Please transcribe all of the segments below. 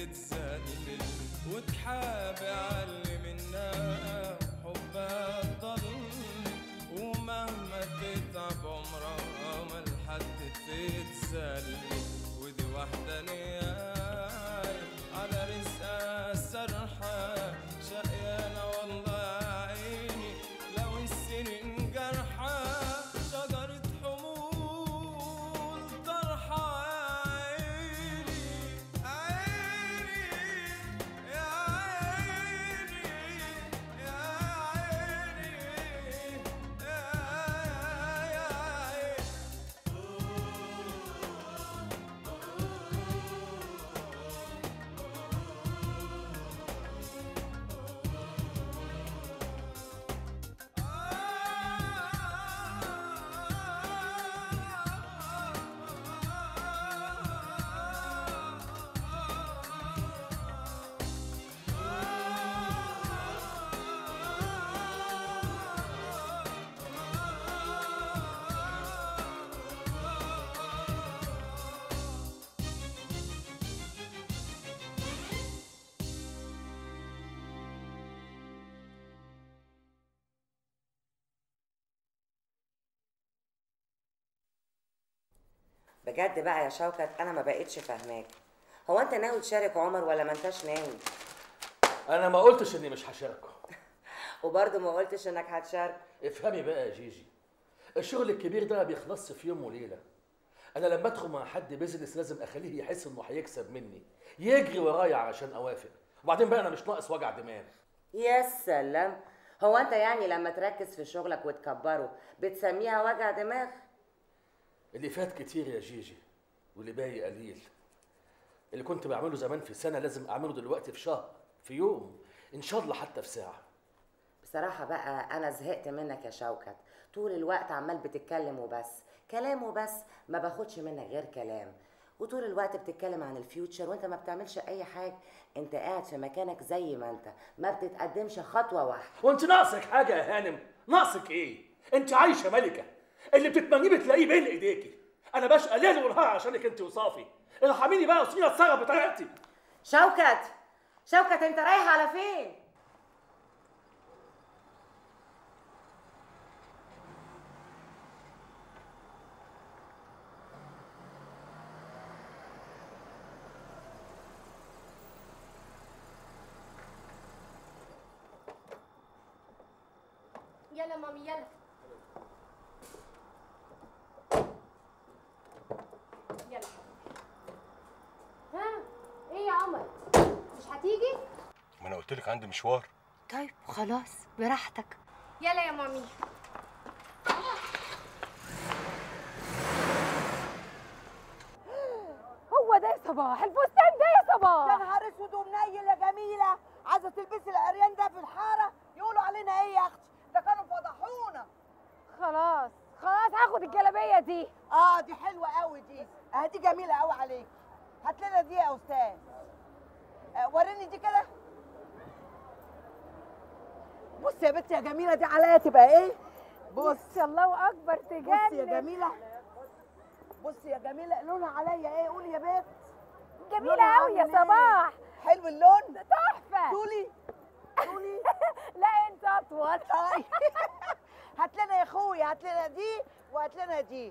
تتذلل وتحابي علي منها حبها تضل ومهما تتعب عمرها ما لحد تتذلل ودي وحدانية على رزقها سرحة شقيانة والله يا عيني لو السنين جرحة شجرة حمول طرحة يا عيني عيني يا عيني يا عيني يا يا عيني بجد بقى يا شوكت انا ما بقتش فاهماك هو انت ناوي تشارك عمر ولا ما انتش ناوي انا ما قلتش اني مش هشاركه وبرضه ما قلتش انك هتشارك افهمي بقى يا جيجي الشغل الكبير ده ما بيخلصش في يوم وليله انا لما ادخل مع حد بيزنس لازم اخليه يحس انه هيكسب مني يجري ورايا علشان اوافق وبعدين بقى انا مش ناقص وجع دماغ يا سلام هو انت يعني لما تركز في شغلك وتكبره بتسميها وجع دماغ اللي فات كتير يا جيجي واللي باقي قليل اللي كنت بعمله زمان في سنه لازم اعمله دلوقتي في شهر في يوم ان شاء الله حتى في ساعه بصراحة بقى أنا زهقت منك يا شوكت طول الوقت عمال بتتكلم وبس كلام وبس ما باخدش منك غير كلام وطول الوقت بتتكلم عن الفيوتشر وانت ما بتعملش اي حاجة انت قاعد في مكانك زي ما انت ما بتتقدمش خطوة واحدة وانت ناقصك حاجه يا هانم ناقصك ايه انت عايشه ملكه اللي بتتمنيه بتلاقيه بين ايديكي انا بشقى ليل ونهار عشانك انت وصافي ارحميني بقى وسيبيني اتصرف بطريقتي شوكت شوكت انت رايح على فين يلا مامي يلا يلا ها ايه يا عمر مش هتيجي ما انا قلت لك عندي مشوار طيب خلاص براحتك يلا يا مامي هو ده يا صباح الفستان ده يا يا صباح نهار اسود ومنيل يا جميله عايزه تلبسي العريان ده في الحاره يقولوا علينا ايه يا اختي ده كانوا فضحونا خلاص خلاص هاخد الجلابيه دي اه دي حلوه قوي دي اه دي جميله قوي عليك هات لنا دي يا استاذ آه وريني دي كده بصي يا بنتي يا جميله دي عليا تبقى ايه بص الله اكبر تجنن بصي يا جميله بصي يا جميله لونها عليا ايه قولي يا بنت جميله لونها قوي يا عامل إيه؟ صباح حلو اللون تحفه طولي طولي لا انت اطول طيب هات لنا يا اخويا هات لنا دي وهات لنا دي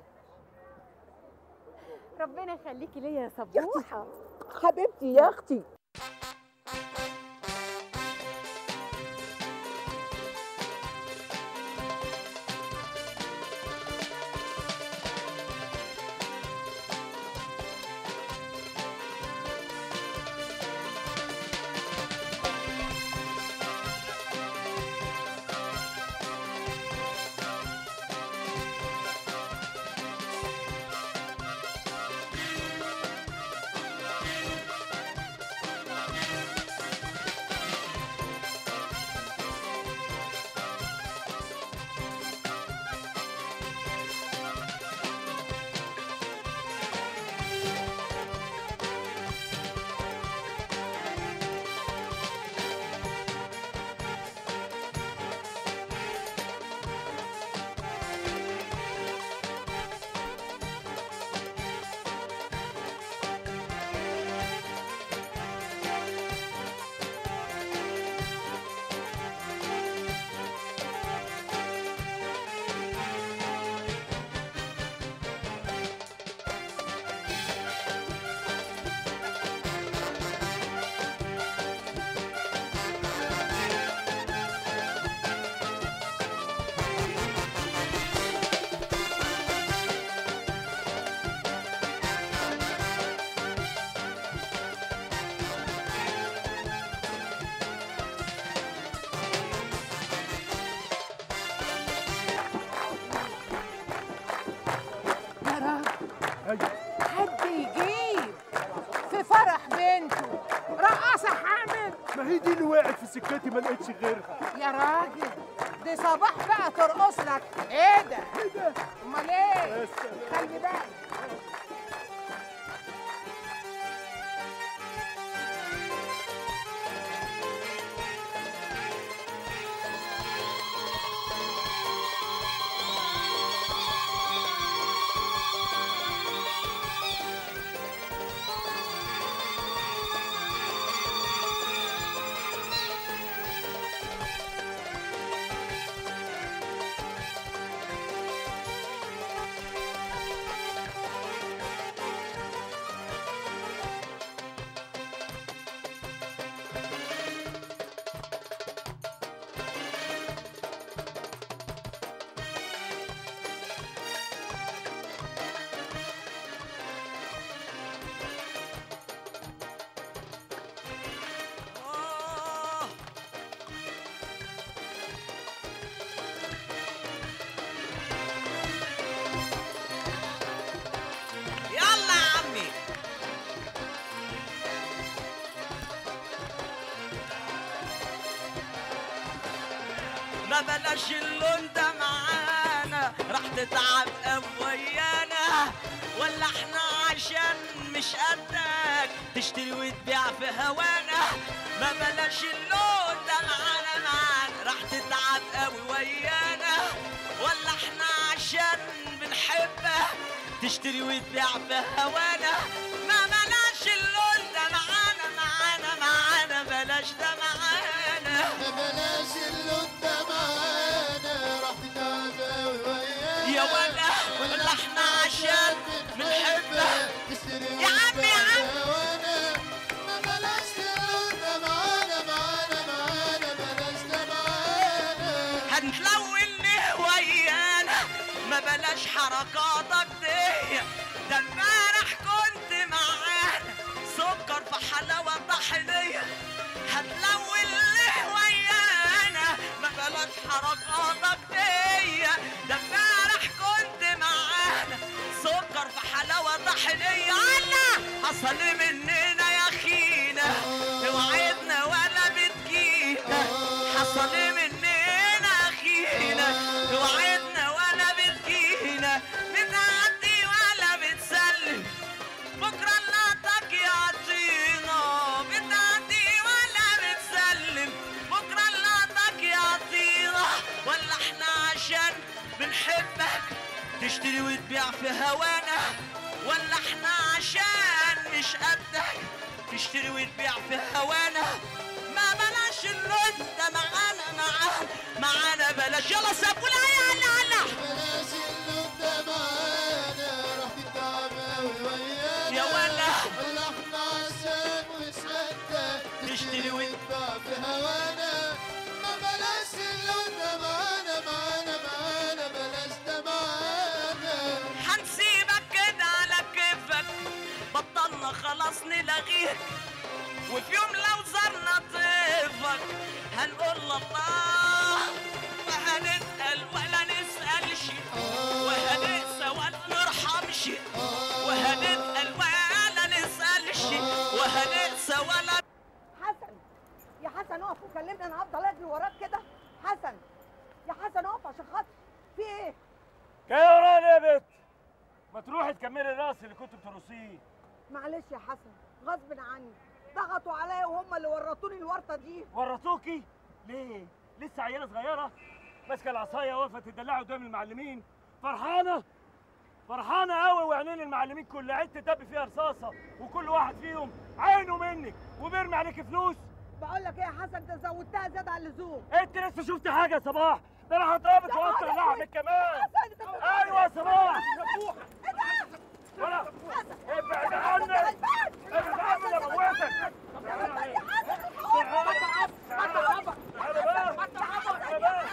ربنا يخليكي ليا يا صبوحه حبيبتي يا اختي هي دي اللي وقعت في سكتي ما لقيتش غيرها يا راجل دي صباح بقى ترقص لك ايه ده ايه ده امال ايه بس خلي بالك يلا يا عمي ما بلاش اللون ده معانا راح تتعب قوي ويانا ولا احنا عشان مش قدك تشتري وتبيع في هوانا ما بلاش اللون ده معانا معانا راح تتعب قوي ويانا ولا احنا عشان بنحبك تشتري وتبيع في هوانا ما بلاش اللون ده معانا معانا معانا بلاش ده معانا بلاش اللون ده معانا راح تتعب قوي ويانا يا ولا ولا احنا عشان بنحبك تشتري يا عم يا عم وانا ما بلاش اللون ده معانا معانا معانا بلاش ده معانا هنتلون ليه ويانا ما بلاش حركاتك دي ده امبارح كنت معانا سكر في حلاوه طحينيه هتلون ليه ويانا ما بلاش حركاتك دي ده امبارح كنت معانا سكر في حلاوه طحينيه الله حصل مننا يا اخينا وعدنا ولا بتجينا حصل مننا اخينا وعدنا ولا بتجينا بتعدي ولا بتسلم بكره لقطك يعطينا بتعدي ولا بتسلم بكره لقطك يعطينا ولا احنا عشان بنحبك تشتري وتبيع في هوانا ولا احنا عشان مش قدك تشتري وتبيع في هوانا ما بلاش اللون ده معانا معانا معانا بلاش يلا سابونا يلا يلا بلاش اللون ده معانا راح تتعب قوي ويانا يا ولا ولا احنا عشان مش قدك تشتري وت- وتباع في هوانا ما بلاش اللون ده معانا معانا معانا بلاش ده معانا هنسيبك كده على كيفك بطلنا خلاص نلغيك وفي يوم لو زرنا طيفك هنقول الله وهنسأل ولا نسألش وهنقسى ولا نرحمش وهنسأل ولا نسألش وهنقسى ولا حسن يا حسن اقف وكلمني انا هفضل اجري وراك كده حسن يا حسن اقف عشان خاطر في ايه جاي ورانا يا بت ما تروحي تكملي الراس اللي كنت بترقصيه معلش يا حسن غصب عني ضغطوا عليا وهم اللي ورطوني الورطه دي ورطوكي ليه لسه عيله صغيره ماسكه العصايه واقفه تدلع قدام المعلمين فرحانه فرحانه قوي وعينين المعلمين كل عين تدب فيها رصاصه وكل واحد فيهم عينه منك وبيرمي عليك فلوس بقول لك ايه يا حسن انت زودتها زياده عن اللزوم انت لسه شفت حاجه يا صباح ده انا هضربك يا وانت نهار لحمك أسود. كمان حسن انت بتقول ايوه يا صباح ايه ده ولا حسن ابعد يا عني غلبان. ابعد عني انا موتك يا غلبان يا حسن تعالى بقى تعالى بقى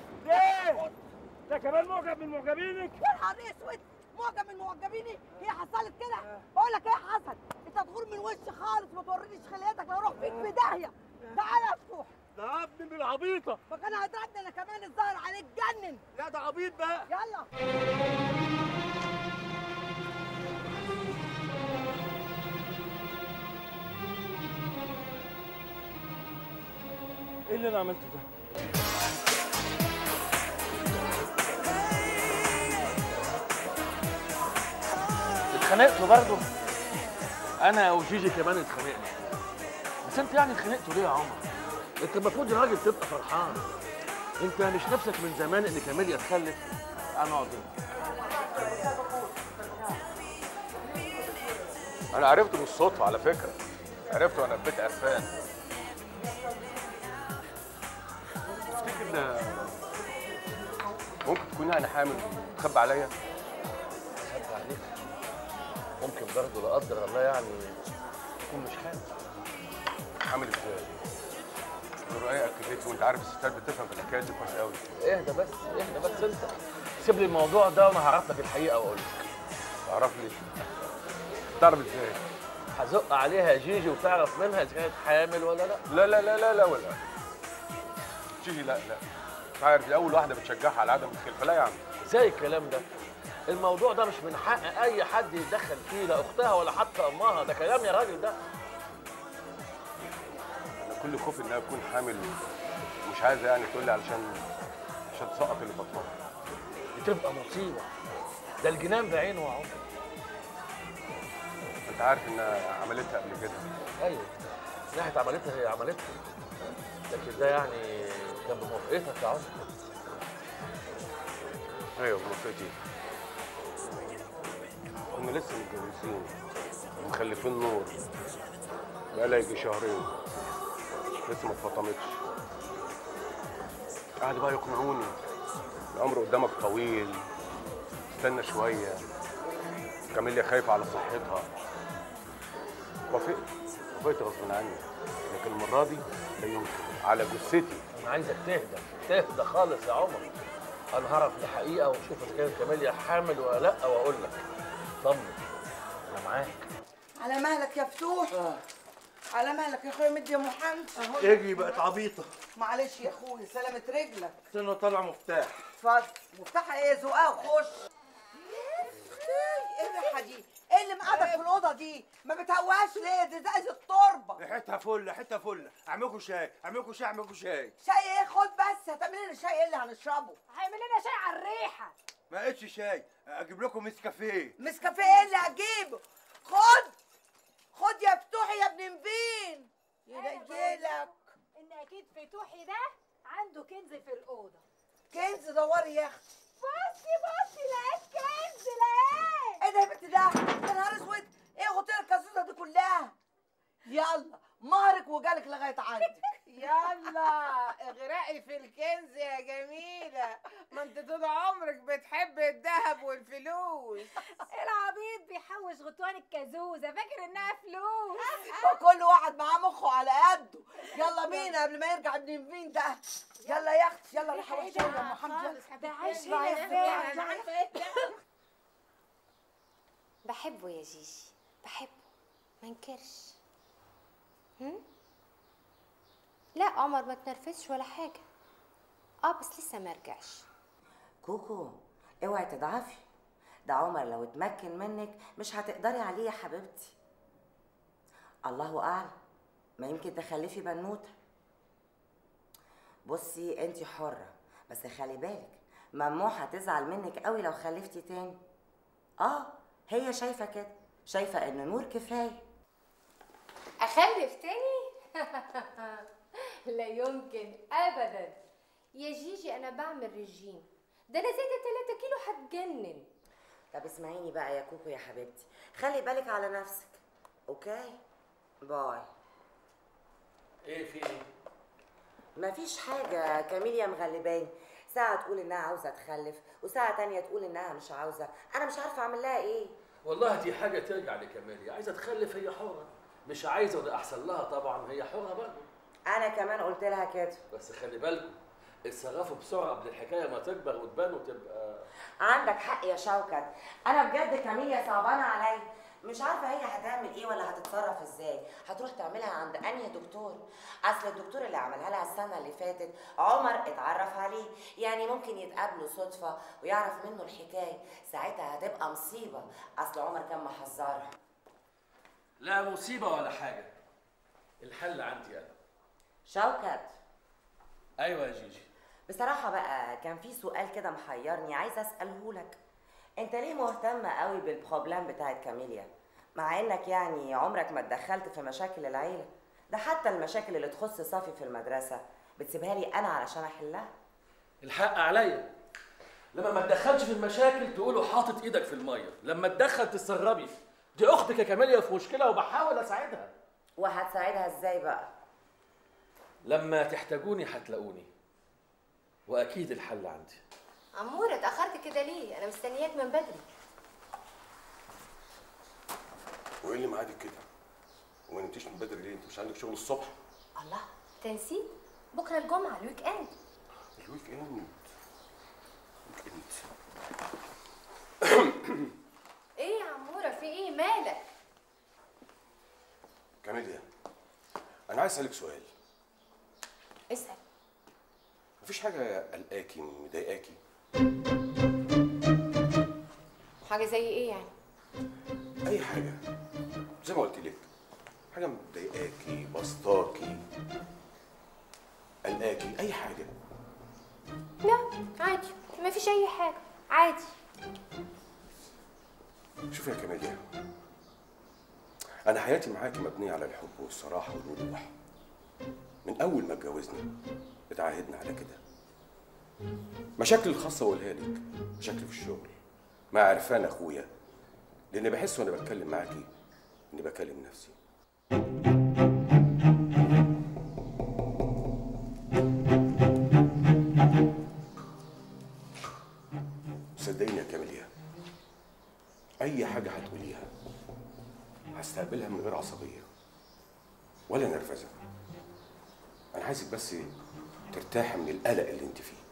ليه ده كمان معجب من معجبينك يا نهار اسود معجب من معجبيني هي حصلت كده بقول لك ايه يا حسن انت تغور من وشي خالص ما تورينيش خليتك لا اروح فيك في داهيه تعالى يا فتوح ده يا ابني من العبيطه فكان هيضربني انا كمان الظاهر عليك جنن لا ده عبيط بقى يلا ايه اللي انا عملته ده اتخانقتوا برضه انا وجيجي كمان اتخانقنا بس انت يعني اتخانقتوا ليه يا عمر انت المفروض يا راجل تبقى فرحان انت مش نفسك من زمان ان كاميليا تخلف انا اقعد انا عرفته بالصدفه على فكره عرفته وانا في بيت قرفان تفتكر ممكن تكون يعني حامل تخبي عليا خبي عليك ممكن برضه لا قدر الله يعني تكون مش حامل حامل ازاي رؤية اكدت وانت عارف الستات بتفهم في الحكايه دي كويس قوي اهدى بس اهدى بس انت سيب لي الموضوع ده وانا هعرف لك الحقيقه واقول لك تعرف لي تعرف ازاي هزق عليها جيجي وتعرف منها اذا كانت حامل ولا لا لا لا لا لا لا ولا تيجي لا لا مش عارف دي اول واحده بتشجعها على عدم الخلفه لا يا عم ازاي الكلام ده الموضوع ده مش من حق اي حد يتدخل فيه لا اختها ولا حتى امها ده كلام يا راجل ده انا كل خوفي انها تكون حامل مش عايزه يعني تقول لي علشان عشان تسقط اللي بطنها دي تبقى مصيبه ده الجنان بعينه يا عمر انت عارف انها عملتها قبل كده ايوه من ناحيه عملتها هي عملتها لكن ده يعني كان بموافقتك يا عمر ايوه بموافقتي كنا لسه متجوزين ومخلفين نور بقالها يجي شهرين لسه ما اتفطمتش قعدوا بقى يقنعوني العمر قدامك طويل استنى شويه كاميليا خايفه على صحتها وافقت وافقت غصب عني لكن المره دي لا يمكن على جثتي انا عايزك تهدى تهدى خالص يا عمر انا هعرف الحقيقه واشوف اذا كانت كاميليا حامل ولا لا واقول لك طمن انا معاك على مهلك يا فتوح على مهلك يا اخويا مدي يا محمد اجري بقت عبيطه معلش يا اخويا سلامة رجلك استنى طالع مفتاح اتفضل مفتاحها ايه زقها وخش ايه الريحه دي؟ ايه اللي مقعدك في الاوضه دي؟ ما بتهواش ليه؟ دي زقه التربه ريحتها فله ريحتها فله اعملكوا شاي اعملكوا شاي اعملكوا شاي شاي ايه خد بس هتعمل لنا شاي ايه اللي هنشربه؟ هيعمل لنا شاي على الريحه ما لقيتش شاي اجيب لكم نسكافيه نسكافيه ايه اللي هجيبه؟ خد خد يا فتوحي يا ابن مبين ينجلك ان اكيد فتوحي ده عنده كنز في الاوضه كنز دوري يا اختي بصي بصي لقيت كنز لقيت ايه ده يا بنت ده؟ يا نهار اسود ايه غطير الكازوزه دي كلها؟ يلا مهرك وجالك لغايه عندك يلا اغرقي في الكنز يا جميلة ما انت طول عمرك بتحب الذهب والفلوس العبيط بيحوش غطوان الكازوزه فاكر انها فلوس كل واحد معاه مخه على قده يلا بينا قبل ما يرجع ابن مبين ده يلا يا اختي يلا روح روح شويه يا ام محمد ده عايش اطلع يا هنا اختي فين؟ عارفه ايه بحبه يا جيجي بحبه ما انكرش هم؟ لا عمر ما تنرفزش ولا حاجة اه بس لسه ما رجعش كوكو اوعي تضعفي ده عمر لو اتمكن منك مش هتقدري عليه يا حبيبتي الله اعلم ما يمكن تخلفي بنوته بصي انت حره بس خلي بالك ممنوع هتزعل منك قوي لو خلفتي تاني اه هي شايفه كده شايفه ان نور كفايه اخلف تاني لا يمكن ابدا يا جيجي انا بعمل رجيم ده انا زايده 3 كيلو هتجنن طب اسمعيني بقى يا كوكو يا حبيبتي خلي بالك على نفسك اوكي باي ايه في ايه مفيش حاجة كاميليا مغلباني ساعة تقول إنها عاوزة تخلف وساعة تانية تقول إنها مش عاوزة أنا مش عارفة أعمل لها إيه والله دي حاجه ترجع لكاميليا عايزه تخلف هي حره مش عايزه وده احسن لها طبعا هي حره برضه أنا كمان قلت لها كده بس خلي بالكم اتصرفوا بسرعه قبل الحكايه ما تكبر وتبان وتبقى عندك حق يا شوكت أنا بجد كاميليا صعبانة عليا مش عارفة هي هتعمل إيه ولا هتتصرف إزاي هتروح تعملها عند أنهي دكتور أصل الدكتور اللي عملها لها السنة اللي فاتت عمر اتعرف عليه يعني ممكن يتقابلوا صدفة ويعرف منه الحكاية ساعتها هتبقى مصيبة أصل عمر كان محذرها لا مصيبه ولا حاجه الحل عندي انا شوكت ايوه يا جيجي بصراحة بقى كان في سؤال كده محيرني عايزة أسأله لك أنت ليه مهتم قوي بالبروبلام بتاعت كاميليا مع إنك يعني عمرك ما اتدخلت في مشاكل العيلة ده حتى المشاكل اللي تخص صافي في المدرسة بتسيبها لي أنا علشان أحلها الحق عليا لما ما تدخلش في المشاكل تقولوا حاطط ايدك في الميه لما تدخل تسربي دي اختك يا كاميليا في مشكله وبحاول اساعدها وهتساعدها إزاي بقى؟ لما تحتاجوني هتلاقوني واكيد الحل عندي عمورة اتأخرت كده ليه؟ أنا مستنياك من بدري وايه اللي معادك كده؟ هو ما نمتيش من بدري ليه؟ انت مش عندك شغل الصبح؟ الله أنت نسيت؟ بكرة الجمعة الويك إند الويك اند ويك اند إيه يا عمورة في إيه مالك؟ كاميليا انا عايز اسالك سؤال اسأل مفيش حاجه قلقاكي مضايقاكي حاجة زي إيه يعني؟ اي حاجه زي ما قلت لك حاجه مضايقاكي بسطاكي قلقاكي اي حاجه لا عادي ما فيش أي حاجة عادي شوفي يا كاميليا انا حياتي معاكي مبنيه على الحب والصراحه والوضوح من اول ما اتجوزنا اتعاهدنا على كده مشاكلي الخاصه اقولها لك مشاكلي في الشغل مع عرفان اخويا لاني بحس وانا بتكلم معاكي اني بكلم نفسي صدقيني يا كاميليا اي حاجه هتقوليها هستقبلها من غير عصبيه ولا نرفزه انا عايزك بس ترتاحي من القلق اللي انت فيه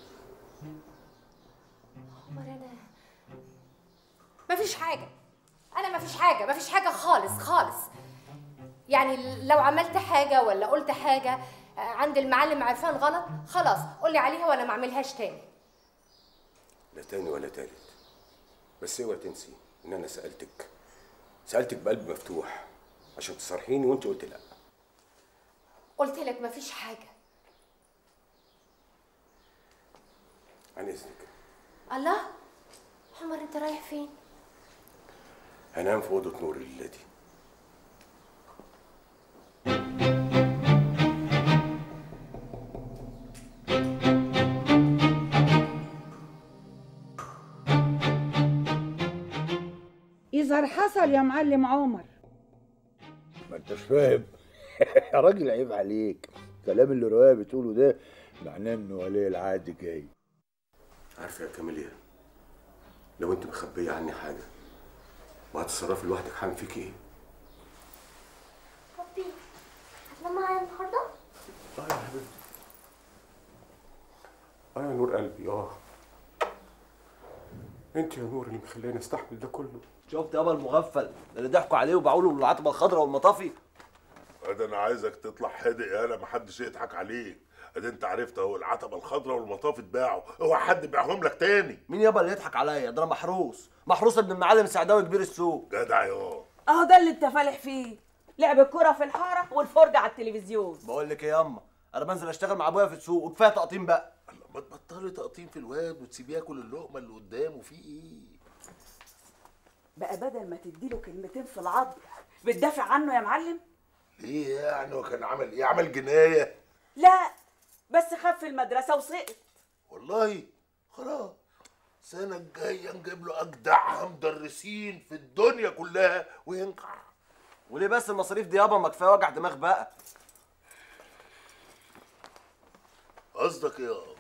عمر أنا ما فيش حاجة أنا ما فيش حاجة ما فيش حاجة خالص خالص يعني لو عملت حاجة ولا قلت حاجة آه، عند المعلم عرفان غلط خلاص قولي عليها وأنا ما أعملهاش تاني لا تاني ولا تالت بس اوعي تنسي ان انا سالتك سالتك بقلب مفتوح عشان تصارحيني وانت قلت لا قلت لك ما فيش حاجة عن اذنك الله عمر أنت رايح فين؟ هنام في اوضه نور الليله دي يظهر حصل يا معلم عمر ما انتش فاهم يا راجل عيب عليك الكلام اللي رواية بتقوله ده معناه ان ولي العهد جاي عارفه يا كاميليا لو انت مخبيه عني حاجه وهتتصرفي لوحدك هعمل فيك ايه بابي هتنام معايا النهارده؟ اه يا حبيبتي اه يا نور قلبي اه انت يا نور اللي مخلاني استحمل ده كله شفت يابا المغفل ده اللي ضحكوا عليه وباعوا له العتبه الخضراء والمطافي ده انا عايزك تطلع حادق يالا محدش يضحك عليك ادي انت عرفت اهو العتبه الخضراء والمطاف اتباعوا اوعى حد يبيعهم لك تاني مين يابا اللي يضحك عليا ده انا محروس محروس ابن المعلم سعداوي كبير السوق جدع يا اهو ده اللي انت فالح فيه لعب الكرة في الحارة والفرجة على التلفزيون بقول لك ايه ياما انا بنزل اشتغل مع ابويا في السوق وكفايه تقطيم بقى ما تبطلي تقطيم في الواد وتسيبيه ياكل اللقمه اللي قدامه في ايه بقى بدل ما تديله كلمتين في العظم بتدافع عنه يا معلم ليه يعني وكان عمل ايه عمل جنايه لا بس خاف في المدرسة وسقط والله خلاص السنه الجايه نجيب له اجدع مدرسين في الدنيا كلها وينقع وليه بس المصاريف دي يابا ما كفايه وجع دماغ بقى قصدك ايه يا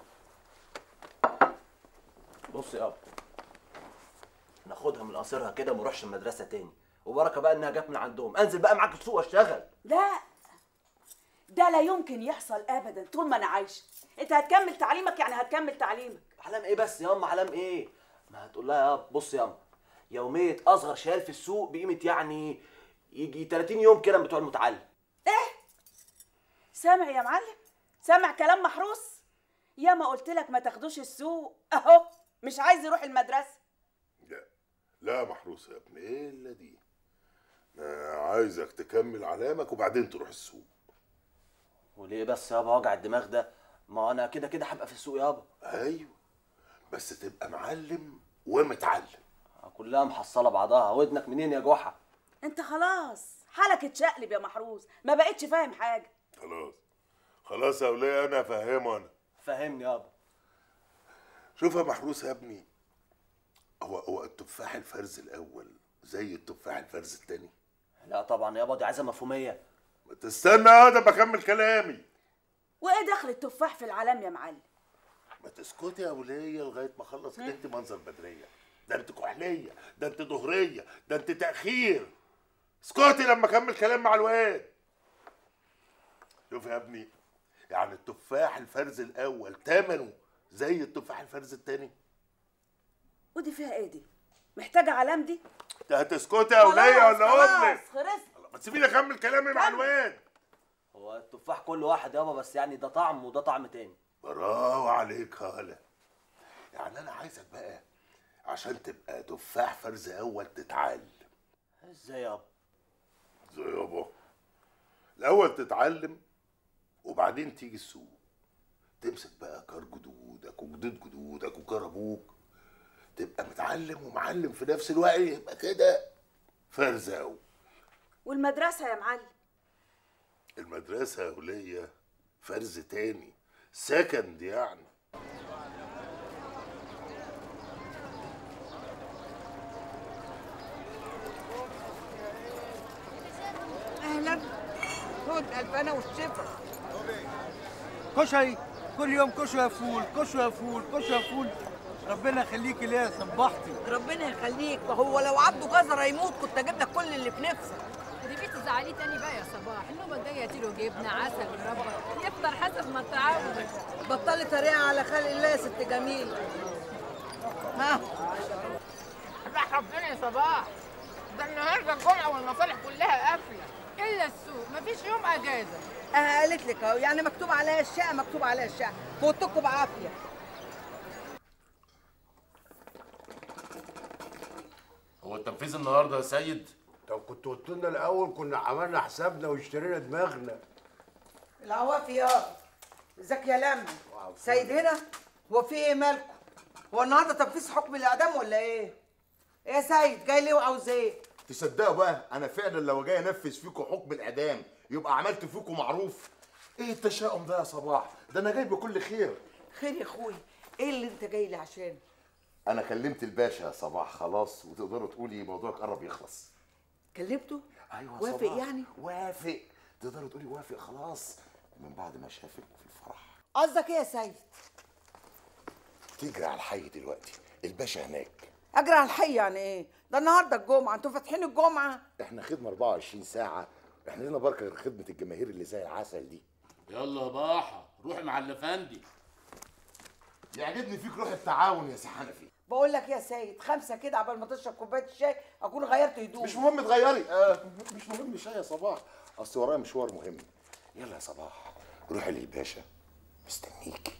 بص يابا ناخدها من قصيرها كده وما نروحش المدرسه تاني وبركه بقى انها جت من عندهم انزل بقى معاك السوق واشتغل لا ده لا يمكن يحصل ابدا طول ما انا عايشه انت هتكمل تعليمك يعني هتكمل تعليمك علام ايه بس ياما علام ايه ما هتقول لها يابا بص ياما يوميه اصغر شهال في السوق بقيمه يعني يجي 30 يوم كده بتوع المتعلم سامع يا معلم سامع كلام محروس يا ما قلت لك ما تاخدوش السوق اهو مش عايز يروح المدرسه لا محروس يا ابني ايه الا دي انا عايزك تكمل علامك وبعدين تروح السوق وليه بس يابا وجع الدماغ ده ما انا كده كده هبقى في السوق يابا ايوه بس تبقى معلم ومتعلم كلها محصله بعضها ودنك منين يا جحا انت خلاص حالك اتشقلب يا محروس ما بقتش فاهم حاجه خلاص خلاص يا وليه انا فاهمه انا فهمني يابا شوف يا محروس يا ابني هو هو التفاح الفرز الاول زي التفاح الفرز التاني لا طبعا يابا دي عايزه مفهوميه ما تستنى هذا بكمل كلامي وايه دخل التفاح في العالم يا معلم ما تسكتي يا وليه لغايه ما اخلص انت منظر بدريه ده انت كحليه ده انت ظهريه ده انت تاخير اسكتي لما اكمل كلام مع الواد شوف يا ابني يعني التفاح الفرز الاول تمنه زي التفاح الفرز التاني ودي فيها ايه دي محتاجه علام دي انت هتسكتي يا وليه خلاص، ولا اقول خلاص، لك خلص ما تسيبيني اكمل كلامي مع الواد هو التفاح كل واحد يابا بس يعني ده طعم وده طعم تاني برافو عليك هلا يعني انا عايزك بقى عشان تبقى تفاح فرز اول تتعلم ازاي يابا زي يابا الاول تتعلم وبعدين تيجي السوق تمسك بقى كار جدودك وجدود جدودك وكار ابوك تبقى متعلم ومعلم في نفس الوقت يبقى كده فرز اول والمدرسه يا معلم المدرسة يا ولية فرز تاني سكند يعني اهلا خد الفنا والشفا كشري كل يوم كشري فول كشري فول كشري فول ربنا يخليكي ليا يا صبحتي ربنا يخليك ما هو لو عبده جزر يموت كنت اجيب لك كل اللي في نفسك دي بيت تزعليه تاني بقى يا صباح النوبه الجايه تيله جبنه عسل مربى يفطر حسب ما تعود بطلي طريقه على خلق الله يا ست جميل ها راح ربنا يا صباح ده النهارده الجمعه والمصالح كلها قافله الا السوق مفيش يوم اجازه اه قالت لك اهو يعني مكتوب عليها الشقه مكتوب عليها الشقه فوتكم بعافيه هو التنفيذ النهارده يا سيد طب كنت قلت لنا الاول كنا عملنا حسابنا واشترينا دماغنا العوافي يا ازيك يا لمي سيد هنا هو في ايه مالكم هو النهارده تنفيذ حكم الاعدام ولا ايه ايه يا سيد جاي ليه وعاوز ايه تصدقوا بقى انا فعلا لو جاي انفذ فيكم حكم الاعدام يبقى عملت فيكم معروف ايه التشاؤم ده يا صباح ده انا جاي بكل خير خير يا اخوي ايه اللي انت جاي لي عشان انا كلمت الباشا يا صباح خلاص وتقدروا تقولي موضوعك قرب يخلص كلمته ايوه وافق صباح. يعني وافق تقدروا تقولي وافق خلاص من بعد ما شافك في الفرح قصدك ايه يا سيد تجري على الحي دلوقتي الباشا هناك اجري على الحي يعني ايه ده النهارده الجمعه انتوا فاتحين الجمعه احنا خدمه 24 ساعه احنا لنا بركه غير خدمه الجماهير اللي زي العسل دي يلا يا باحه روحي مع الافندي يعجبني فيك روح التعاون يا سي حنفي بقول لك يا سيد خمسه كده عبال ما تشرب كوبايه الشاي اكون غيرت هدومي مش مهم تغيري آه مش مهم شاي يا صباح اصل ورايا مشوار مهم يلا يا صباح روحي للباشا مستنيك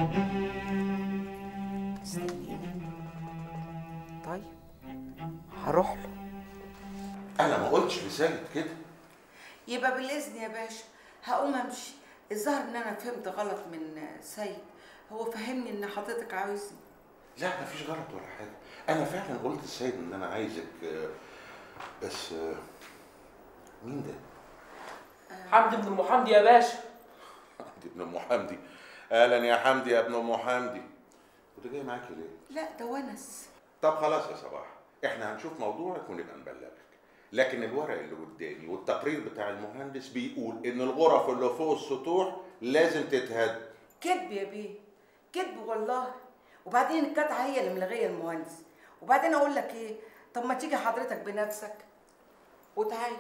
طيب هروح له انا ما قلتش لسانك كده يبقى بالاذن يا باشا هقوم امشي الظاهر ان انا فهمت غلط من سيد هو فهمني ان حضرتك عاوزني لا مفيش غلط ولا حاجه انا فعلا قلت للسيد ان انا عايزك آه، بس آه، مين ده حمدي بن ام حمدي يا باشا حمدي ابن ام حمدي اهلا يا حمدي يا ابن ام حمدي وده جاي معاكي ليه لا ده ونس طب خلاص يا صباح احنا هنشوف موضوعك ونبقى نبلغك لكن الورق اللي قدامي والتقرير بتاع المهندس بيقول ان الغرف اللي فوق السطوح لازم تتهد كذب يا بيه كذب والله وبعدين الكتعه هي اللي ملغيه المهندس وبعدين اقول لك ايه طب ما تيجي حضرتك بنفسك وتعالى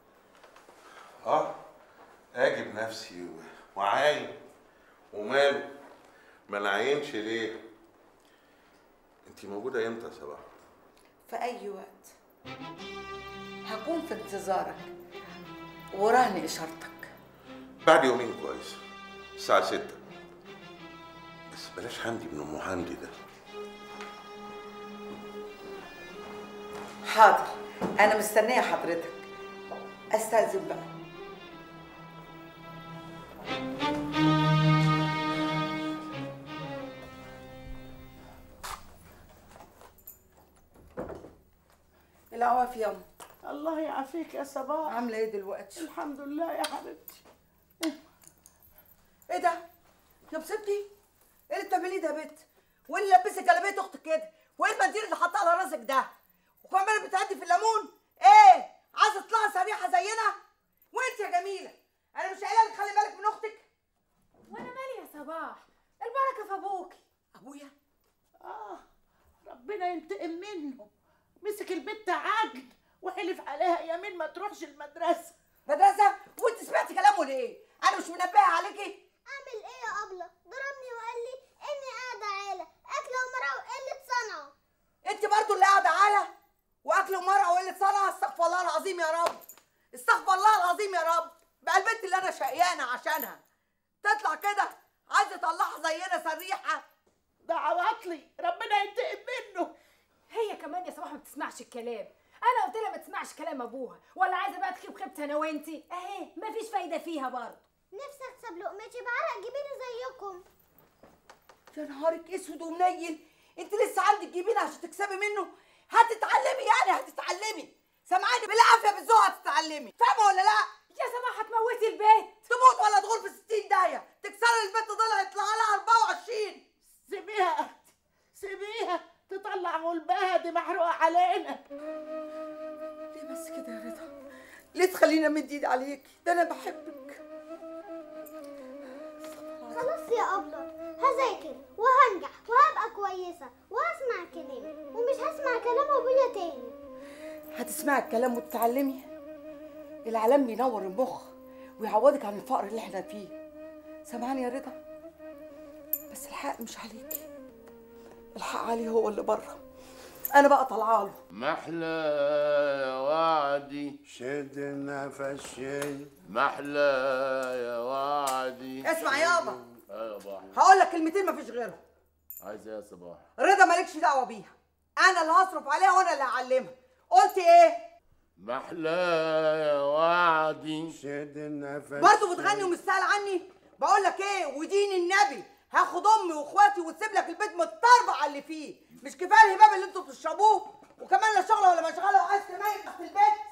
اه اجي بنفسي و- وعاين وماله ما نعينش ليه انت موجوده امتى يا صباح في اي وقت هكون في انتظارك ورهن اشارتك بعد يومين كويس الساعه 6 بس بلاش حمدي بن ام حمدي ده حاضر انا مستنيه حضرتك استاذن بقى العوافي ياما الله يعافيك يا صباح عامله ايه دلوقتي الحمد لله يا حبيبتي ايه ده يا بسبتي ايه اللي بتعمليه ده يا بت وايه اللي لبسك جلابيه اختك كده وايه المنديل اللي حاطاه على راسك ده وكمان بتعدي في الليمون ايه عايزه تطلعي صريحه زينا وانت يا جميله انا مش قايله لك خلي بالك من اختك وانا مالي يا صباح البركه في ابوكي ابويا اه ربنا ينتقم منه مسك البت عجل وحلف عليها يمين ما تروحش المدرسه مدرسه وانت سمعتي كلامه ليه انا مش منبهه عليكي اعمل ايه يا ابله ضربني وقال لي اني قاعده عيله اكل ومرأة وقله صنعه انت برضو اللي قاعده عاله واكل ومرأة وقله صنعه استغفر الله العظيم يا رب استغفر الله العظيم يا رب بقى البنت اللي انا شقيانه عشانها تطلع كده عايزه تطلعها زينا صريحه ده عواطلي ربنا ينتقم منه هي كمان يا صباح ما بتسمعش الكلام انا قلت لها ما تسمعش كلام ابوها ولا عايزه بقى تخيب خيبتها انا وانتي اهي مفيش فايده فيها برضه نفسي اكسب لقمتي بعرق جبيني زيكم يا نهارك اسود ومنيل انت لسه عندك جبين عشان تكسبي منه هتتعلمي يعني هتتعلمي سامعاني بالعافيه بالذوق هتتعلمي فاهمه ولا لا يا سماح هتموتي البيت تموت ولا تغور في 60 داهيه تكسري البيت ضلع يطلع لها 24 سيبيها سيبيها تطلع غلبها دي محروقه علينا ليه بس كده يا رضا ليه تخليني امد ايدي عليكي ده انا بحبك خلاص يا ابله هذاكر وهنجح وهبقى كويسه وهسمع كلامي ومش هسمع كلام ابويا تاني هتسمعي الكلام وتتعلمي العلام بينور المخ ويعوضك عن الفقر اللي احنا فيه سامعاني يا رضا بس الحق مش عليكي الحق عليه هو اللي بره انا بقى طالعه له محلى يا وعدي شد النفس شد محلى يا وعدي اسمع يابا ايوه يا بابا هقول لك كلمتين مفيش غيرهم عايز ايه يا صباح رضا مالكش دعوه بيها انا اللي هصرف عليها وانا اللي هعلمها قلت ايه محلى يا وعدي شد النفس برضه بتغني ومستاهل عني بقول لك ايه ودين النبي هاخد امي واخواتي وتسيب لك البيت متطربع على اللي فيه مش كفايه الهباب اللي انتوا بتشربوه وكمان لا شغله ولا مشغله وعايز تنيم تحت البيت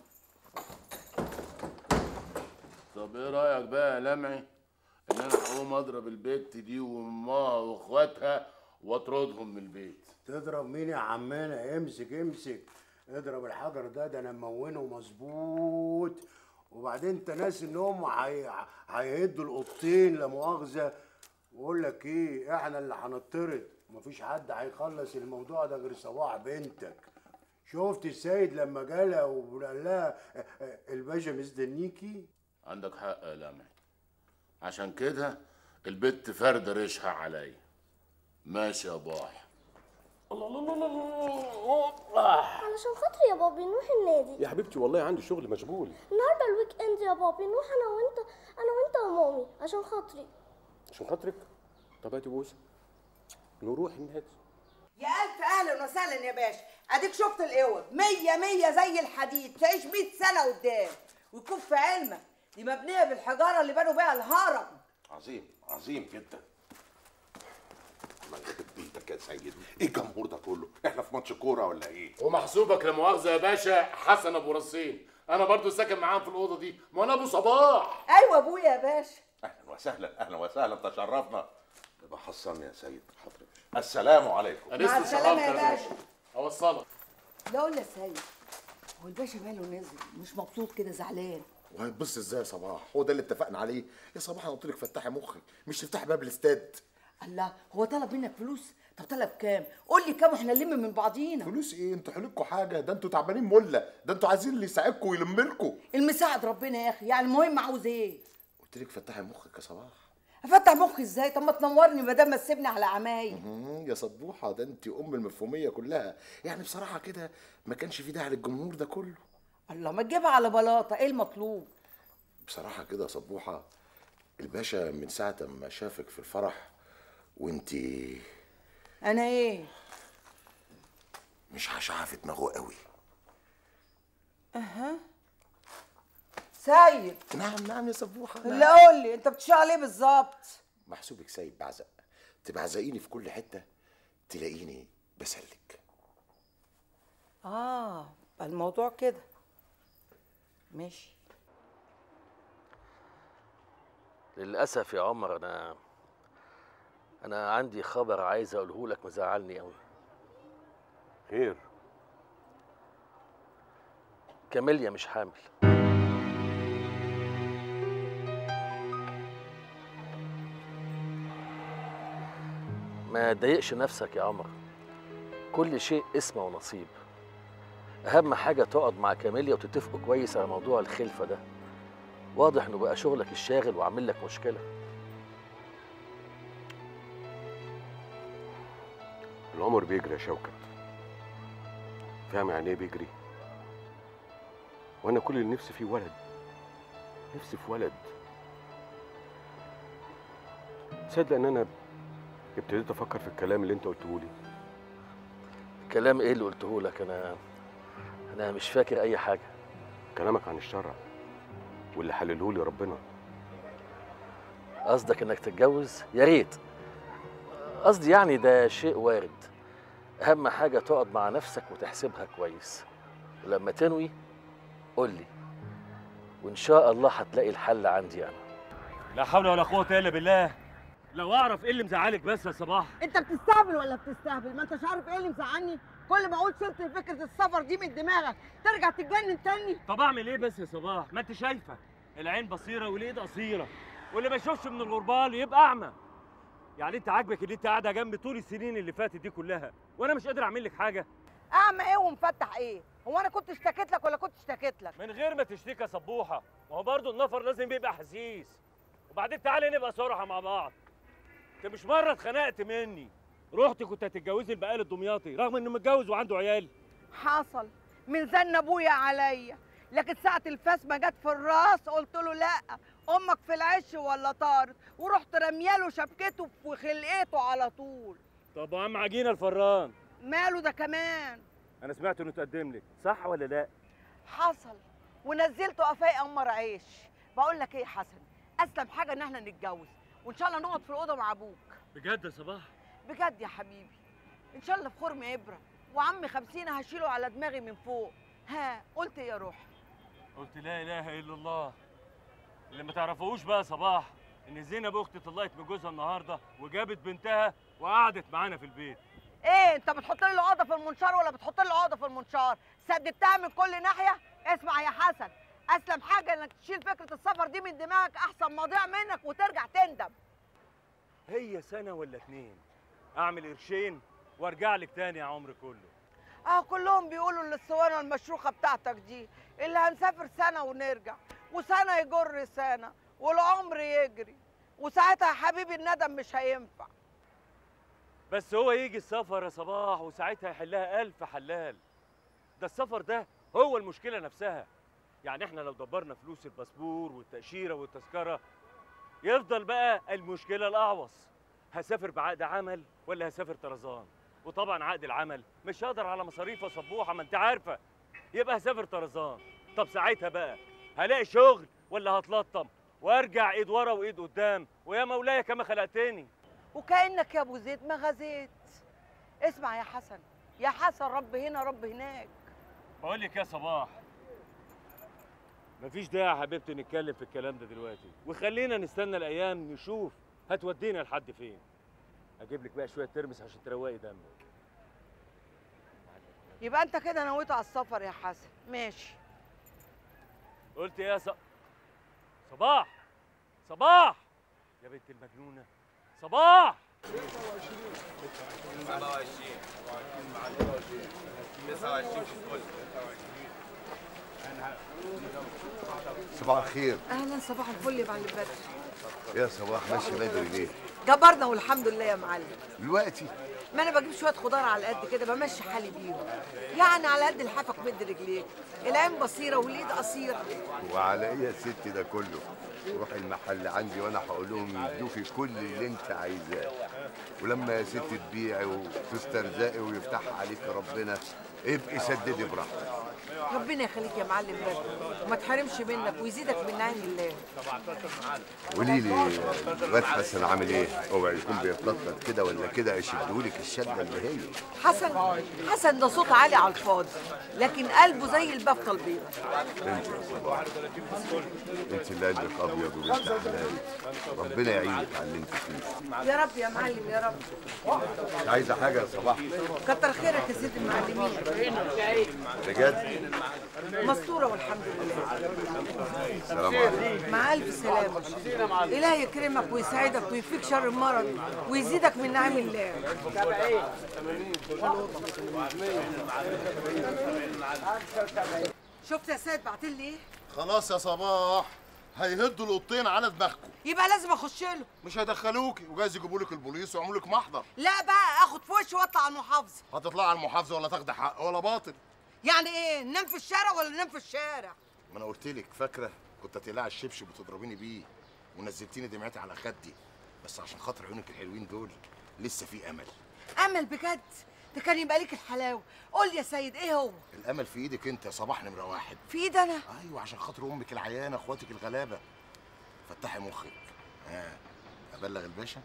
طب ايه رايك بقى يا لمعي ان انا اقوم اضرب البت دي وامها واخواتها واطردهم من البيت تضرب مين يا عمنا امسك امسك اضرب الحجر ده ده انا مونه مظبوط وبعدين انت ناسي ان هم هي- هيهدوا القطين لا مؤاخذه بقول لك ايه احنا اللي هنطرد مفيش حد هيخلص الموضوع ده غير صباح بنتك شفت السيد لما جالها وقال لها اه، اه، الباشا مستنيكي عندك حق يا لمعي عشان كده البت فردة ريشها عليا ماشي يا باح الله الله الله الله الله علشان خاطري يا بابي نروح النادي يا حبيبتي والله عندي شغل مشغول النهارده الويك اند يا بابي نروح انا وانت انا وانت ومامي عشان خاطري عشان خاطرك طب هاتي بوسه نروح النادي يا الف اهلا وسهلا يا باشا اديك شفت القوة مية مية زي الحديد تعيش 100 سنة قدام ويكون في علمك دي مبنية بالحجارة اللي بنوا بيها الهرم عظيم عظيم جدا الله يخرب بيتك يا سيد ايه الجمهور ده كله احنا في ماتش كوره ولا ايه ومحسوبك لا مؤاخذه يا باشا حسن ابو رصين انا برضو ساكن معاهم في الاوضه دي ما انا ابو صباح ايوه ابويا يا باشا اهلا وسهلا اهلا وسهلا تشرفنا يبقى حصلني يا سيد حاضر يا باشا. السلام عليكم مع السلامة يا باشا اوصلك لا قول يا سيد هو الباشا ماله نزل مش مبسوط كده زعلان وهتبص ازاي يا صباح هو ده اللي اتفقنا عليه يا صباح انا قلت لك فتحي مخك مش تفتحي باب الاستاد الله هو طلب منك فلوس طب طلب كام قول لي كام واحنا نلم من بعضينا فلوس ايه انتوا حلوكوا حاجه ده انتوا تعبانين مله ده انتوا عايزين اللي يساعدكم ويلم لكم المساعد ربنا يا اخي يعني المهم عاوز ايه قلت لك فتحي مخك يا صباح افتح مخي ازاي طب ما تنورني ما دام ما تسيبني على عماي مم، يا صبوحه ده انت ام المفهوميه كلها يعني بصراحه كده ما كانش في داعي للجمهور ده كله الله ما تجيبها على بلاطه ايه المطلوب بصراحه كده يا صبوحه الباشا من ساعه ما شافك في الفرح وانت انا ايه مش عشعه في دماغه قوي اها سيد نعم نعم يا صبوحه نعم. لا قول لي انت بتشتغل ايه بالظبط محسوبك سايب بعزق تبعزقيني في كل حته تلاقيني بسلك اه يبقى الموضوع كده ماشي للاسف يا عمر انا انا عندي خبر عايز اقوله لك مزعلني قوي خير كاميليا مش حامل ما تضايقش نفسك يا عمر كل شيء اسمه ونصيب اهم حاجه تقعد مع كاميليا وتتفقوا كويس على موضوع الخلفه ده واضح انه بقى شغلك الشاغل وعامل لك مشكله العمر بيجري يا شوكت فاهم يعني ايه بيجري وانا كل اللي نفسي فيه ولد نفسي في ولد تصدق ان انا ابتديت افكر في الكلام اللي انت قلته لي كلام ايه اللي قلته لك انا انا مش فاكر اي حاجه كلامك عن الشرع واللي حلله لي ربنا قصدك انك تتجوز يا ريت قصدي يعني ده شيء وارد اهم حاجه تقعد مع نفسك وتحسبها كويس ولما تنوي قول لي وان شاء الله هتلاقي الحل عندي انا لا حول ولا قوة إلا بالله لو أعرف إيه اللي مزعلك بس يا صباح انت بتستهبل ولا بتستهبل ما انتش عارف ايه اللي مزعلني كل ما اقول شلت فكره السفر دي من دماغك ترجع تتجنن تاني طب أعمل إيه بس يا صباح ما أنت شايفة العين بصيرة والإيد قصيرة واللي ما يشوفش من الغربال يبقى أعمى يعني أنت عاجبك إن أنت قاعدة جنبي طول السنين اللي فاتت دي كلها وأنا مش قادر أعمل لك حاجة اعمى ايه ومفتح ايه هو انا كنت اشتكيت لك ولا كنت اشتكيت لك من غير ما تشتكي يا صبوحة ما هو برضه النفر لازم يبقى حسيس وبعدين تعالي نبقى صراحة مع بعض انت مش مرة اتخنقت مني رحت كنت هتتجوزي البقال الدمياطي رغم انه متجوز وعنده عيال حصل من زن ابويا عليا لكن ساعة الفاس ما جت في الراس قلت له لا امك في العش ولا طارت ورحت رمياله شبكته في خلقته على طول طب وعم عجينة الفران ماله ده كمان انا سمعت انه تقدم لك صح ولا لا حصل ونزلته قفاي امر عيش بقول لك ايه يا حسن اسلم حاجه ان احنا نتجوز وان شاء الله نقعد في الاوضه مع ابوك بجد يا صباح بجد يا حبيبي ان شاء الله في خرم ابره وعمي خمسين هشيله على دماغي من فوق ها قلت ايه يا روحي قلت لا اله الا الله اللي ما تعرفوش بقى يا صباح ان زينب اختي طلعت من جوزها النهارده وجابت بنتها وقعدت معانا في البيت ايه انت بتحط لي العقده في المنشار ولا بتحط لي العقده في المنشار سددتها من كل ناحيه اسمع يا حسن اسلم حاجه انك تشيل فكره السفر دي من دماغك احسن ما اضيع منك وترجع تندم هي سنه ولا اتنين اعمل قرشين وارجع لك تاني يا عمري كله اه كلهم بيقولوا الاسطوانه المشروخه بتاعتك دي اللي هنسافر سنه ونرجع وسنه يجر سنه والعمر يجري وساعتها يا حبيبي الندم مش هينفع بس هو يجي السفر يا صباح وساعتها يحلها ألف حلال ده السفر ده هو المشكلة نفسها يعني احنا لو دبرنا فلوس الباسبور والتأشيرة والتذكرة يفضل بقى المشكلة الأعوص هسافر بعقد عمل ولا هسافر طرزان وطبعا عقد العمل مش هقدر على مصاريفه صبوحة ما انت عارفة يبقى هسافر طرزان طب ساعتها بقى هلاقي شغل ولا هتلطم وارجع ايد ورا وايد قدام ويا مولاي كما خلقتني وكانك يا ابو زيد ما غزيت اسمع يا حسن يا حسن رب هنا رب هناك بقول لك يا صباح مفيش داعي يا حبيبتي نتكلم في الكلام ده دلوقتي وخلينا نستنى الايام نشوف هتودينا لحد فين اجيب لك بقى شويه ترمس عشان تروقي دمك يبقى انت كده نويت على السفر يا حسن ماشي قلت ايه يا ص... صباح صباح يا بنت المجنونه صباح 27 صباح الخير اهلا صباح الفل يا معلم بدر يا صباح ماشي بدري ليه جبرنا والحمد لله يا معلم دلوقتي ما انا بجيب شويه خضار على قد كده بمشي حالي بيهم يعني على قد الحافك مد رجليك العين بصيره والايد قصيره وعلى ايه يا ست ده كله روحي المحل عندي وانا هقول لهم يدوكي كل اللي انت عايزاه ولما يا ست تبيعي وتسترزقي ويفتح عليك ربنا ابقي سددي براحتك ربنا يخليك يا معلم بدر وما تحرمش منك ويزيدك من نعيم الله قولي لي الواد حسن عامل ايه؟ اوعى يكون بيتنطط كده ولا كده اشدهولك الشده اللي هي حسن حسن ده صوت عالي على الفاضي لكن قلبه زي البفه البيضاء انت يا صباح انت اللي قلبك ابيض وبنت حلال ربنا يعينك على اللي انت فيه يا رب يا معلم يا رب مش عايزه حاجه يا صباح كتر خيرك يا سيدي المعلمين بجد مستوره والحمد لله السلام عليكم مع الف سلامه اله يكرمك ويسعدك ويفيك شر المرض ويزيدك من نعم الله شفت يا سيد بعتلي ايه خلاص يا صباح هيهدوا القطين على دماغكم يبقى لازم اخش له مش هيدخلوكي وجايز يجيبوا لك البوليس ويعملوا لك محضر لا بقى اخد في وشي واطلع على المحافظه هتطلعي على المحافظه ولا تاخدي حق ولا باطل يعني ايه ننام في الشارع ولا ننام في الشارع ما انا قلت لك فاكره كنت هتقلعي الشبشب وتضربيني بيه ونزلتيني دمعتي على خدي بس عشان خاطر عيونك الحلوين دول لسه في امل امل بجد ده كان يبقى ليك الحلاوه قول لي يا سيد ايه هو الامل في ايدك انت يا صباح نمره واحد في ايدي انا ايوه عشان خاطر امك العيانه اخواتك الغلابه فتحي مخك ها ابلغ الباشا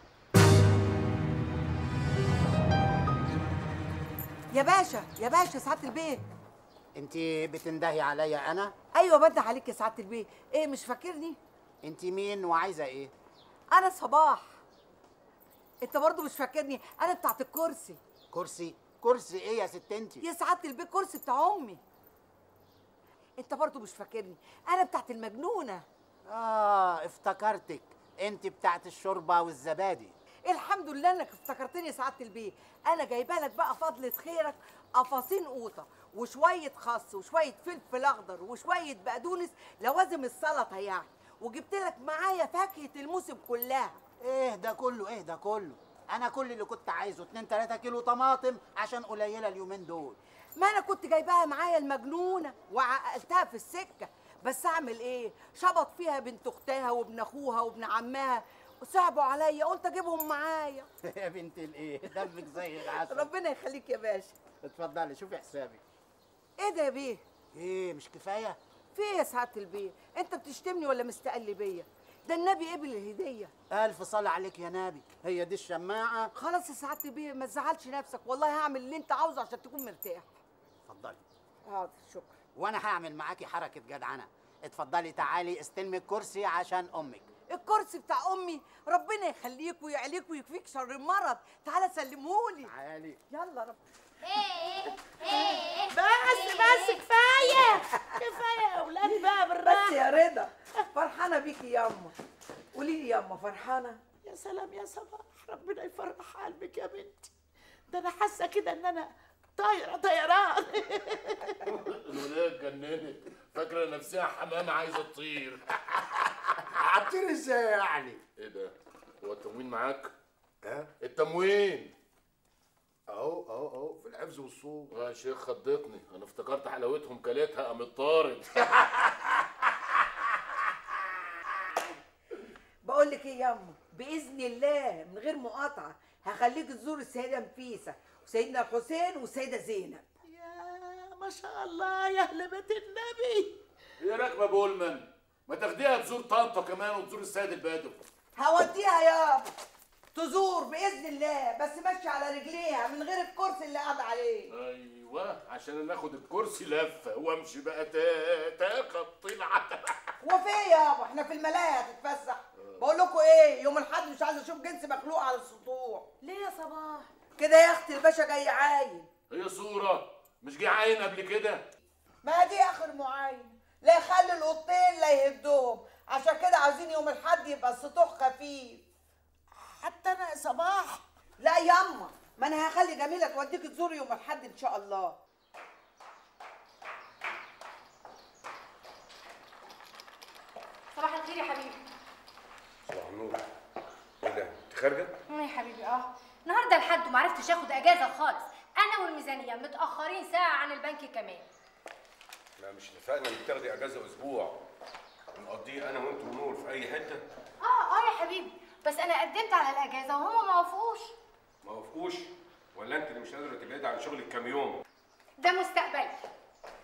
يا باشا يا باشا سعاده البيه انت بتندهي عليا انا ايوه بده عليك يا سعاده البيه ايه مش فاكرني انت مين وعايزه ايه انا صباح انت برضو مش فاكرني انا بتاعت الكرسي كرسي كرسي ايه يا ست انت يا سعاده البيه الكرسي بتاع امي انت برضو مش فاكرني انا بتاعت المجنونه اه افتكرتك انت بتاعت الشوربه والزبادي الحمد لله انك افتكرتني يا سعاده البيه انا جايبه لك بقى فضله خيرك قفاصين قوطه وشويه خس وشويه فلفل اخضر وشويه بقدونس لوازم السلطه يعني وجبت لك معايا فاكهه الموسم كلها ايه ده كله ايه ده كله انا كل اللي كنت عايزه 2 3 كيلو طماطم عشان قليله اليومين دول ما انا كنت جايباها معايا المجنونه وعقلتها في السكه بس اعمل ايه شبط فيها بنت اختها وابن اخوها وابن عمها وصعبوا عليا قلت اجيبهم معايا يا بنت الايه دمك زي العسل ربنا يخليك يا باشا اتفضلي شوفي حسابي ايه ده يا بيه ايه مش كفايه في ايه يا سعاده البيه انت بتشتمني ولا مستقل بيا ده النبي قبل الهديه الف صلاه عليك يا نبي هي دي الشماعه خلاص يا سعاده البيه ما تزعلش نفسك والله هعمل اللي انت عاوزه عشان تكون مرتاح اتفضلي حاضر شكرا وانا هعمل معاكي حركه جدعنه اتفضلي تعالي استلمي الكرسي عشان امك الكرسي بتاع امي ربنا يخليك ويعليك ويكفيك شر المرض تعالى سلمهولي تعالي يلا رب بس بس كفايه كفايه يا اولاد بقى بالراحه بس يا رضا فرحانه بيكي ياما قولي لي ياما فرحانه يا سلام يا صباح ربنا يفرح قلبك يا بنتي ده انا حاسه كده ان انا طايره طيران الولايه اتجننت فاكره نفسها حمامه عايزه تطير هتطير ازاي يعني؟ ايه ده؟ هو التموين معاك؟ ها؟ التموين اهو اهو اهو في الحفظ والصوم يا شيخ خضتني انا افتكرت حلاوتهم كلتها قامت طارد بقول لك ايه ياما باذن الله من غير مقاطعه هخليك تزور السيده نفيسه وسيدنا الحسين والسيده زينب يا ما شاء الله يا اهل بيت النبي هي راكبه بولمان ما تاخديها تزور طنطا كمان وتزور السيد البدوي هوديها يابا تزور باذن الله بس ماشيه على رجليها من غير الكرسي اللي قاعده عليه ايوه عشان ناخد الكرسي لفه وامشي بقى تا- تاخد طلعه هو في ايه يابا احنا في الملاهي هتتفسح بقول لكم ايه يوم الاحد مش عايزه اشوف جنس مخلوق على السطوح ليه يا صباح كده يا اختي الباشا جاي عاين هي صوره مش جه عين قبل كده ما دي اخر معاين لا يخلي القطين لا يهدهم عشان كده عاوزين يوم الاحد يبقى السطوح خفيف حتى انا يا صباح لا ياما ما انا هخلي جميله توديك تزوري يوم الاحد ان شاء الله صباح الخير يا حبيبي صباح النور ايه ده انت خارجه اه يا حبيبي اه النهارده الحد وما عرفتش اخد اجازه خالص انا والميزانيه متاخرين ساعه عن البنك كمان لا مش اتفقنا انك تاخدي اجازه اسبوع نقضيه انا وانت ونور في اي حته اه اه يا حبيبي بس انا قدمت على الاجازه وهما ما وافقوش ما وافقوش ولا انت اللي مش قادره تبعدي عن شغلك كام يوم ده مستقبلي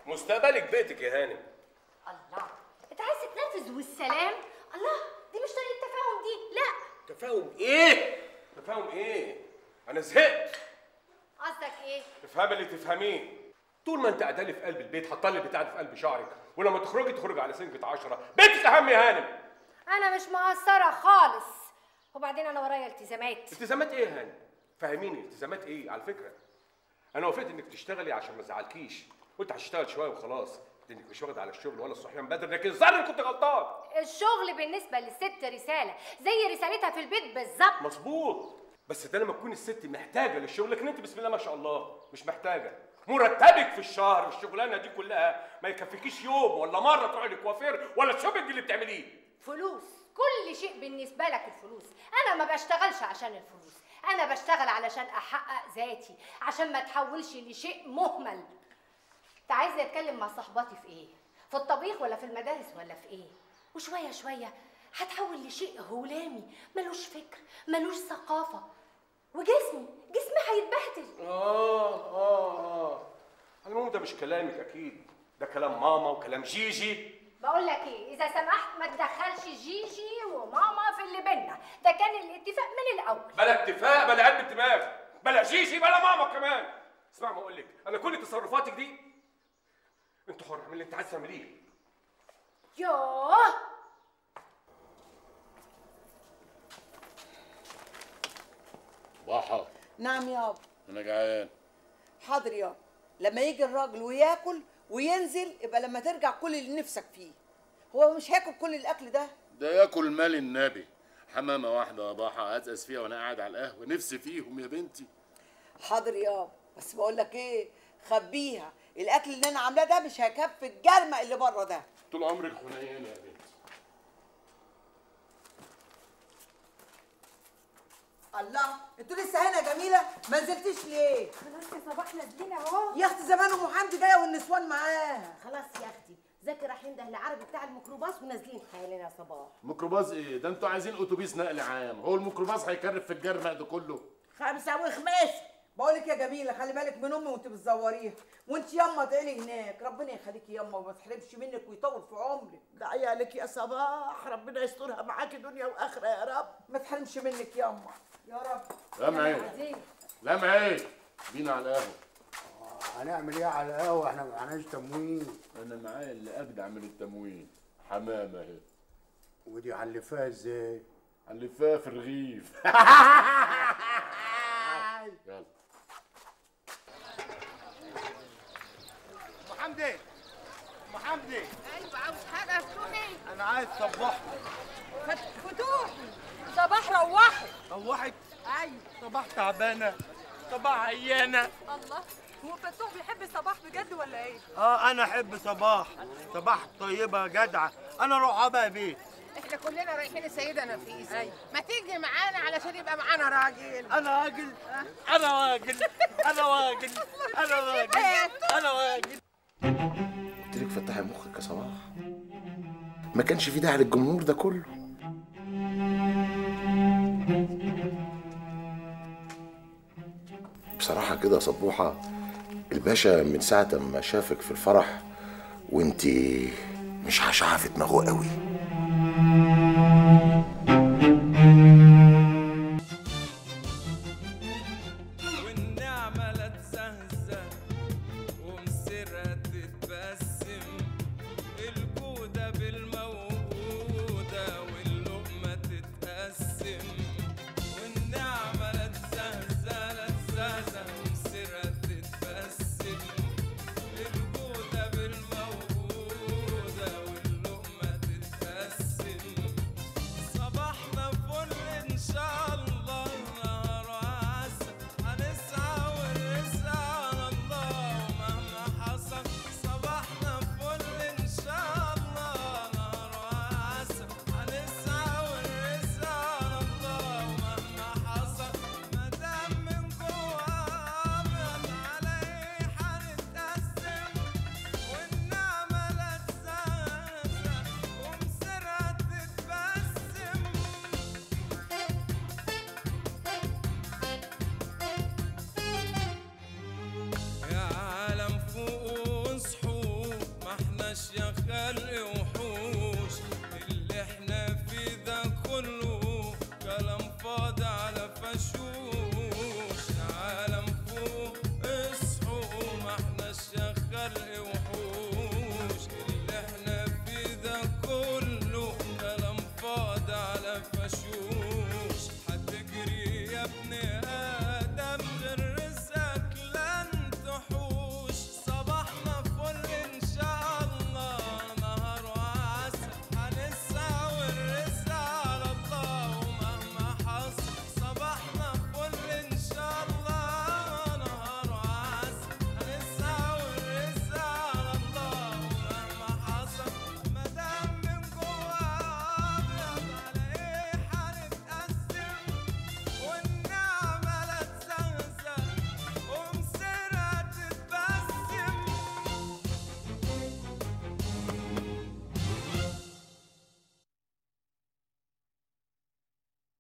مستقبلك بيتك يا هانم الله انت عايز تتنفذ والسلام الله دي مش طريقه تفاهم دي لا تفاهم ايه تفاهم ايه انا زهقت قصدك ايه افهمي اللي تفهميه طول ما انت قاعده لي في قلب البيت حاطه لي البتاع ده في قلب شعرك ولما تخرجي تخرجي على سنجة عشرة بيتك اهم يا هانم انا مش مقصره خالص وبعدين انا ورايا التزامات التزامات ايه يا هانم فهميني التزامات ايه على فكره انا وافقت انك تشتغلي عشان ما ازعلكيش قلت هشتغل شويه وخلاص انك مش واخد على الشغل ولا الصحيان بدري لكن الظاهر إني كنت غلطان الشغل بالنسبه للست رساله زي رسالتها في البيت بالظبط مظبوط بس ده لما تكون الست محتاجه للشغل لكن انت بسم الله ما شاء الله مش محتاجه مرتبك في الشهر في الشغلانه دي كلها ما يكفيكيش يوم ولا مره تروحي للكوافير ولا الشوبنج اللي بتعمليه فلوس كل شيء بالنسبه لك الفلوس انا ما بشتغلش عشان الفلوس انا بشتغل علشان احقق ذاتي عشان ما تحولش لشيء مهمل انت عايزني اتكلم مع صحباتي في ايه في الطبيخ ولا في المدارس ولا في ايه وشويه شويه هتحول لشيء هلامي ملوش فكر ملوش ثقافه وجسمي جسمي هيتبهدل اه اه اه المهم ده مش كلامك اكيد ده كلام ماما وكلام جيجي بقول لك ايه اذا سمحت ما تدخلش جيجي وماما في اللي بينا ده كان الاتفاق من الاول بلا اتفاق بلا علم الدماغ بلا جيجي بلا ماما كمان اسمع ما اقول لك انا كل تصرفاتك دي انت حر اعمل اللي انت عايز تعمليه يوه ضحى نعم يابا انا جعان حاضر يابا لما يجي الراجل وياكل وينزل يبقى لما ترجع كل اللي نفسك فيه هو مش هياكل كل الاكل ده ده ياكل مال النبي حمامه واحده يا ضحى ازقز فيها وانا قاعد على القهوه نفسي فيهم يا بنتي حاضر يابا بس بقول لك ايه خبيها الاكل اللي انا عاملاه ده مش هيكفي الجرمه اللي بره ده طول عمرك حنينه يا بنتي الله انتوا لسه هنا يا جميله ما نزلتيش ليه خلاص يا صباح نازلين اهو يا اختي زمان ام حمدي جايه والنسوان معاها خلاص يا اختي ذاكر رايحين ده العربي بتاع الميكروباص ونازلين حالا يا صباح ميكروباص ايه ده انتوا عايزين اتوبيس نقل عام هو الميكروباص هيكرف في الجرمق ده كله خمسه وخميس بقول لك يا جميله خلي بالك من امي وانت بتزوريها وانت ياما ادعي هناك ربنا يخليكي ياما وما تحرمش منك ويطول في عمرك ده عيالك يا صباح ربنا يسترها معاكي دنيا واخره يا رب ما تحرمش منك ياما يا رب لمعي لمعي بينا على القهوه هنعمل ايه على القهوه احنا ما معناش تموين انا معايا اللي اجدع من التموين حمامه اهي ودي علفها ازاي علفها في الرغيف يلا ام حمدي ام حمدي ايوه عاوز حاجه فتوحي انا عايز صباح فتوحي صباح روحي روحت ايوه صباح تعبانه صباح عيانه الله هو فتوح بيحب صباح بجد ولا ايه؟ اه انا احب صباح صباح طيبه جدعه انا اروح بقى بيت احنا كلنا رايحين السيدة نفيسة أيوة. ما تيجي معانا علشان يبقى معانا راجل انا راجل انا راجل انا راجل انا راجل انا راجل قلت لك فتحي مخك يا صباح ما كانش في داعي للجمهور ده كله بصراحة كده يا صبوحة الباشا من ساعة ما شافك في الفرح وانتي مش عشعة في دماغه قوي